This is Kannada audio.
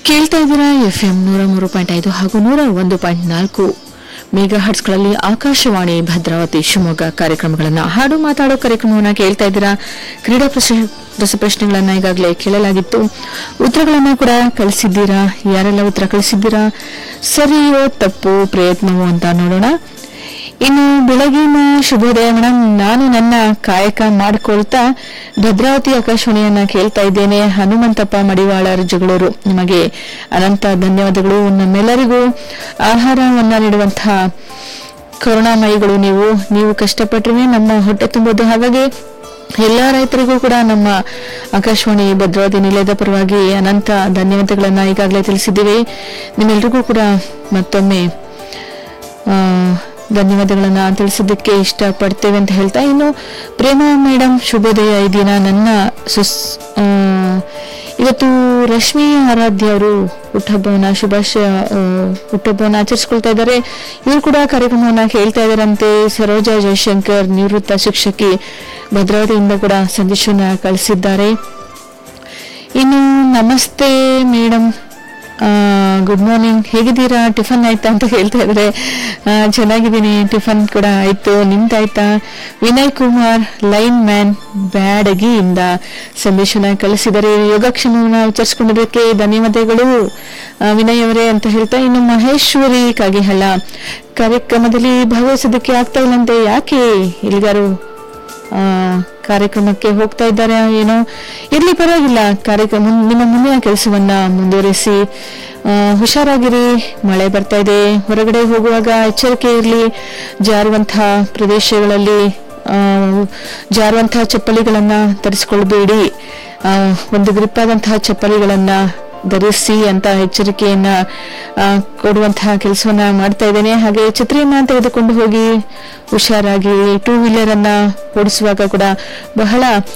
ಕೇಳ್ತಾ ಇದ್ದೀರಾ ಎಫ್ ಎಂ ನೂರ ಮೂರು ಪಾಯಿಂಟ್ ಐದು ಹಾಗೂ ನೂರ ಒಂದು ಪಾಯಿಂಟ್ ನಾಲ್ಕು ಮೆಗಾ ಹರ್ಟ್ಸ್ಗಳಲ್ಲಿ ಆಕಾಶವಾಣಿ ಭದ್ರಾವತಿ ಶಿವಮೊಗ್ಗ ಕಾರ್ಯಕ್ರಮಗಳನ್ನ ಹಾಡು ಮಾತಾಡೋ ಕಾರ್ಯಕ್ರಮವನ್ನ ಕೇಳ್ತಾ ಇದ್ದೀರಾ ಕ್ರೀಡಾ ಪ್ರಶ ರಸಪ್ರಶ್ನೆಗಳನ್ನ ಈಗಾಗಲೇ ಕೇಳಲಾಗಿತ್ತು ಉತ್ತರಗಳನ್ನ ಕೂಡ ಕಳಿಸಿದ್ದೀರಾ ಯಾರೆಲ್ಲ ಉತ್ತರ ಕಳಿಸಿದ್ದೀರಾ ಸರಿಯೋ ತಪ್ಪು ಪ್ರಯತ್ನವೋ ಅಂತ ನೋಡೋಣ ಇನ್ನು ಬೆಳಗಿನ ಶುಭೋದಯ ಮೇಡಮ್ ನಾನು ನನ್ನ ಕಾಯಕ ಮಾಡಿಕೊಳ್ತಾ ಭದ್ರಾವತಿ ಆಕಾಶವಾಣಿಯನ್ನ ಕೇಳ್ತಾ ಇದ್ದೇನೆ ಹನುಮಂತಪ್ಪ ಮಡಿವಾಳರ್ ಜಗಳೂರು ನಿಮಗೆ ಅನಂತ ಧನ್ಯವಾದಗಳು ನಮ್ಮೆಲ್ಲರಿಗೂ ಆಹಾರವನ್ನ ನೀಡುವಂತಹ ಕರುಣಾಮಯಿಗಳು ನೀವು ನೀವು ಕಷ್ಟಪಟ್ಟರೆ ನಮ್ಮ ಹೊಟ್ಟೆ ತುಂಬೋದು ಹಾಗಾಗಿ ಎಲ್ಲ ರೈತರಿಗೂ ಕೂಡ ನಮ್ಮ ಆಕಾಶವಾಣಿ ಭದ್ರಾವತಿ ನಿಲಯದ ಪರವಾಗಿ ಅನಂತ ಧನ್ಯವಾದಗಳನ್ನ ಈಗಾಗಲೇ ತಿಳಿಸಿದ್ದೀವಿ ನಿಮ್ಮೆಲ್ರಿಗೂ ಕೂಡ ಮತ್ತೊಮ್ಮೆ ಆ, ಧನ್ಯವಾದಗಳನ್ನ ತಿಳಿಸಿದ್ದಕ್ಕೆ ಇಷ್ಟಪಡ್ತೇವೆ ಅಂತ ಹೇಳ್ತಾ ಇನ್ನು ಪ್ರೇಮ ಮೇಡಮ್ ಶುಭೋದಯ ಈ ದಿನ ನನ್ನ ಸುಸ್ ಆ, ಇವತ್ತು ರಶ್ಮಿ ಆರಾಧ್ಯ ಅವರು ಹುಟ್ಟಹಬ್ಬವನ್ನ ಶುಭಾಶಯ ಆ, ಹುಟ್ಟಹಬ್ಬವನ್ನ ಆಚರಿಸ್ಕೊಳ್ತಾ ಇದ್ದಾರೆ ಇವರು ಕೂಡ ಕಾರ್ಯಕ್ರಮವನ್ನ ಕೇಳ್ತಾ ಇದ್ದಾರಂತೆ ಸರೋಜಾ ಜಯಶಂಕರ್ ನಿವೃತ್ತ ಶಿಕ್ಷಕಿ ಭದ್ರಾವತಿಯಿಂದ ಕೂಡ ಸಂದೇಶವನ್ನ ಕಳಿಸಿದ್ದಾರೆ ಇನ್ನು ನಮಸ್ತೆ ಮೇಡಮ್ ಗುಡ್ ಮಾರ್ನಿಂಗ್ ಹೇಗಿದ್ದೀರಾ ಟಿಫನ್ ಆಯ್ತಾ ಅಂತ ಹೇಳ್ತಾ ಇದ್ರೆ ಆ, ಚೆನ್ನಾಗಿದ್ದೀನಿ ಟಿಫನ್ ಕೂಡ ಆಯ್ತು ನಿಮ್ದಾಯ್ತಾ ವಿನಯ್ ಕುಮಾರ್ ಲೈನ್ ಮ್ಯಾನ್ ಬ್ಯಾಡಗಿಯಿಂದ ಸಂದೇಶನ ಕಳಿಸಿದರೆ ಯೋಗಕ್ಷೇಮವನ್ನ ವಿಚಾರಿಸಿಕೊಂಡಿದ್ದಕ್ಕೆ ಧನ್ಯವಾದಗಳು ಆ, ವಿನಯ್ ಅವರೇ ಅಂತ ಹೇಳ್ತಾ ಇನ್ನು ಮಹೇಶ್ವರಿ ಕಾಗಿಹಳ್ಳ ಕಾರ್ಯಕ್ರಮದಲ್ಲಿ ಭಾಗವಹಿಸೋದಕ್ಕೆ ಆಗ್ತಾ ಇಲ್ಲಂತೆ ಯಾಕೆ ಎಲ್ಲಿಗಾರು ಆ, ಕಾರ್ಯಕ್ರಮಕ್ಕೆ ಹೋಗ್ತಾ ಇದ್ದಾರೆ ಏನೋ ಇರ್ಲಿ ಪರವಾಗಿಲ್ಲ ಕಾರ್ಯಕ್ರಮ ನಿಮ್ಮ ಮುಂದಿನ ಕೆಲಸವನ್ನ ಮುಂದುವರಿಸಿ ಆ, ಹುಷಾರಾಗಿರಿ ಮಳೆ ಬರ್ತಾ ಇದೆ ಹೊರಗಡೆ ಹೋಗುವಾಗ ಎಚ್ಚರಿಕೆ ಇರಲಿ ಜಾರುವಂತಹ ಪ್ರದೇಶಗಳಲ್ಲಿ ಆ, ಜಾರುವಂತಹ ಚಪ್ಪಲಿಗಳನ್ನ ಧರಿಸಿಕೊಳ್ಬೇಡಿ ಆ, ಒಂದು ಗ್ರಿಪ್ ಆದಂತಹ ಚಪ್ಪಲಿಗಳನ್ನ ಧರಿಸಿ ಅಂತ ಎಚ್ಚರಿಕೆಯನ್ನ ಆ, ಕೊಡುವಂತಹ ಕೆಲಸವನ್ನ ಮಾಡ್ತಾ ಇದ್ದೇನೆ ಹಾಗೆ ಛತ್ರಿಯನ್ನ ತೆಗೆದುಕೊಂಡು ಹೋಗಿ ಹುಷಾರಾಗಿ ಟೂ ವೀಲರ್ ಅನ್ನ ಓಡಿಸುವಾಗ ಕೂಡ ಬಹಳ